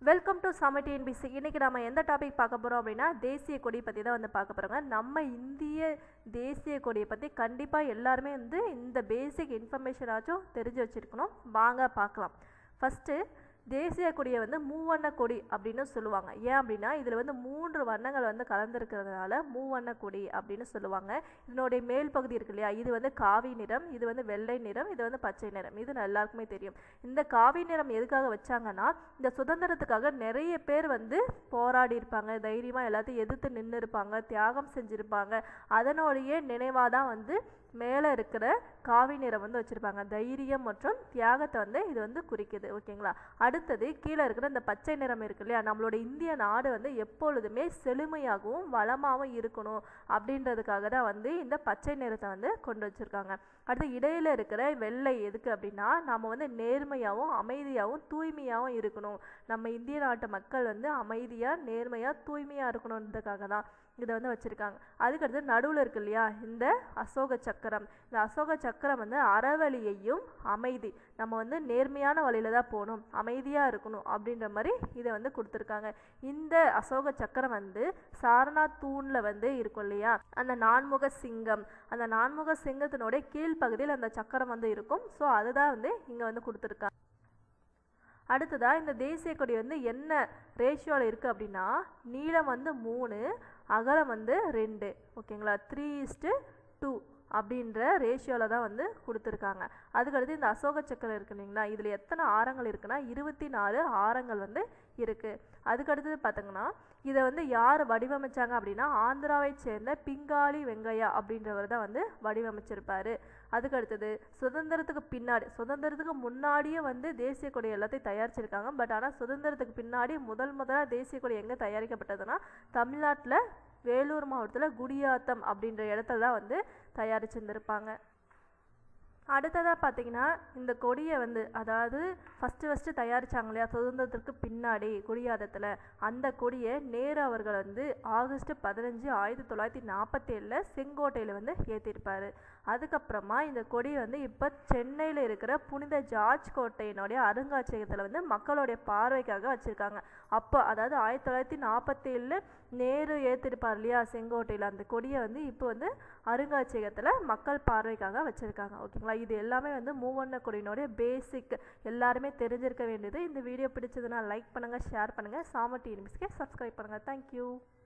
welcome to சம TNPSC இன்றைக்கி நம்ம எந்த டாபிக் பார்க்க போகிறோம் அப்படின்னா தேசிய கொடி பற்றி தான் வந்து பார்க்க போகிறோங்க நம்ம இந்திய தேசிய கொடியை பற்றி கண்டிப்பாக எல்லாருமே வந்து இந்த பேசிக் இன்ஃபர்மேஷனாச்சும் தெரிஞ்சு வச்சுருக்கணும் வாங்க பார்க்கலாம் ஃபஸ்ட்டு தேசிய கொடியை வந்து மூவண்ண கொடி அப்படின்னு சொல்லுவாங்க ஏன் அப்படின்னா இதில் வந்து மூன்று வண்ணங்கள் வந்து கலந்துருக்கிறதுனால மூவண்ண கொடி அப்படின்னு சொல்லுவாங்க இதனுடைய மேல் பகுதி இருக்கு இல்லையா இது வந்து காவி நிறம் இது வந்து வெள்ளை நிறம் இது வந்து பச்சை நிறம் இது எல்லாருக்குமே தெரியும் இந்த காவி நிறம் எதுக்காக வச்சாங்கன்னா இந்த சுதந்திரத்துக்காக நிறைய பேர் வந்து போராடி இருப்பாங்க தைரியமாக எல்லாத்தையும் எதிர்த்து நின்று இருப்பாங்க தியாகம் செஞ்சுருப்பாங்க அதனுடைய நினைவாக தான் வந்து மேலே இருக்கிற காவி நிறம் வந்து வச்சுருப்பாங்க தைரியம் மற்றும் தியாகத்தை வந்து இது வந்து குறிக்குது ஓகேங்களா அடுத்தது கீழே இருக்கிற இந்த பச்சை நிறம் இருக்கு இல்லையா நம்மளோட இந்திய நாடு வந்து எப்பொழுதுமே செழுமையாகவும் வளமாகவும் இருக்கணும் அப்படின்றதுக்காக தான் வந்து இந்த பச்சை நிறத்தை வந்து கொண்டு வச்சுருக்காங்க அடுத்து இடையில இருக்கிற வெள்ளை எதுக்கு அப்படின்னா நம்ம வந்து நேர்மையாகவும் அமைதியாகவும் தூய்மையாகவும் இருக்கணும் நம்ம இந்திய நாட்டு மக்கள் வந்து அமைதியாக நேர்மையாக தூய்மையாக இருக்கணுன்றதுக்காக தான் இதை வந்து வச்சுருக்காங்க அதுக்கடுத்து நடுவில் இருக்கு இல்லையா இந்த அசோக சக்கரம் இந்த அசோக சக்கரம் வந்து அறவழியையும் அமைதி நம்ம வந்து நேர்மையான வழியில தான் போகணும் அமைதியாக இருக்கணும் அப்படின்ற மாதிரி இதை வந்து கொடுத்துருக்காங்க இந்த அசோக சக்கரம் வந்து சாரநாத் தூணில் வந்து இருக்கும் இல்லையா அந்த நான்முக சிங்கம் அந்த நான்முக சிங்கத்தினுடைய கீழ்ப்பகுதியில் அந்த சக்கரம் வந்து இருக்கும் ஸோ அதுதான் வந்து இங்கே வந்து கொடுத்துருக்காங்க அடுத்ததாக இந்த தேசிய கொடி வந்து என்ன ரேஷியோவில் இருக்குது அப்படின்னா நீளம் வந்து மூணு அகலம் வந்து ரெண்டு ஓகேங்களா த்ரீ இஸ்ட்டு டூ அப்படின்ற ரேஷியோவில் தான் வந்து கொடுத்துருக்காங்க அதுக்கடுத்து இந்த அசோக சக்கரம் இருக்கு இல்லைங்களா இதில் எத்தனை ஆரங்கள் இருக்குன்னா இருபத்தி நாலு ஆரங்கள் வந்து இருக்குது அதுக்கடுத்தது பார்த்தீங்கன்னா இதை வந்து யார் வடிவமைச்சாங்க அப்படின்னா ஆந்திராவை சேர்ந்த பிங்காளி வெங்கையா அப்படின்றவர் தான் வந்து வடிவமைச்சிருப்பார் அதுக்கடுத்தது சுதந்திரத்துக்கு பின்னாடி சுதந்திரத்துக்கு முன்னாடியே வந்து தேசிய கொடி எல்லாத்தையும் தயாரிச்சிருக்காங்க பட் ஆனால் சுதந்திரத்துக்கு பின்னாடி முதல் முதலாக தேசிய கொடி எங்கே தயாரிக்கப்பட்டதுன்னா தமிழ்நாட்டில் வேலூர் மாவட்டத்தில் குடியாத்தம் அப்படின்ற இடத்துல தான் வந்து தயாரிச்சிருந்திருப்பாங்க அடுத்ததாக பார்த்தீங்கன்னா இந்த கொடியை வந்து அதாவது ஃபஸ்ட்டு ஃபஸ்ட்டு தயாரித்தாங்க இல்லையா சுதந்திரத்திற்கு பின்னாடி குடியாதத்தில் அந்த கொடியை நேரு அவர்கள் வந்து ஆகஸ்ட் பதினஞ்சு ஆயிரத்தி தொள்ளாயிரத்தி நாற்பத்தேழில் செங்கோட்டையில் வந்து ஏற்றிருப்பார் அதுக்கப்புறமா இந்த கொடி வந்து இப்போ சென்னையில் இருக்கிற புனித ஜார்ஜ் கோட்டையினுடைய அருங்காட்சியகத்தில் வந்து மக்களுடைய பார்வைக்காக வச்சுருக்காங்க அப்போ அதாவது ஆயிரத்தி தொள்ளாயிரத்தி நாற்பத்தேழில் நேரு ஏற்றிருப்பார் இல்லையா செங்கோட்டையில் அந்த கொடியை வந்து இப்போ வந்து அருங்காட்சியகத்தில் மக்கள் பார்வைக்காக வச்சுருக்காங்க ஓகேங்களா இது எல்லாமே வந்து மூவண்ண கொடியினுடைய பேசிக் எல்லாருமே தெரிஞ்சிருக்க வேண்டியது இந்த வீடியோ பிடிச்சதுன்னா லைக் பண்ணுங்கள் ஷேர் பண்ணுங்கள் சாம டிஎன்பிஸ்க்கு சப்ஸ்கிரைப் பண்ணுங்கள் தேங்க்யூ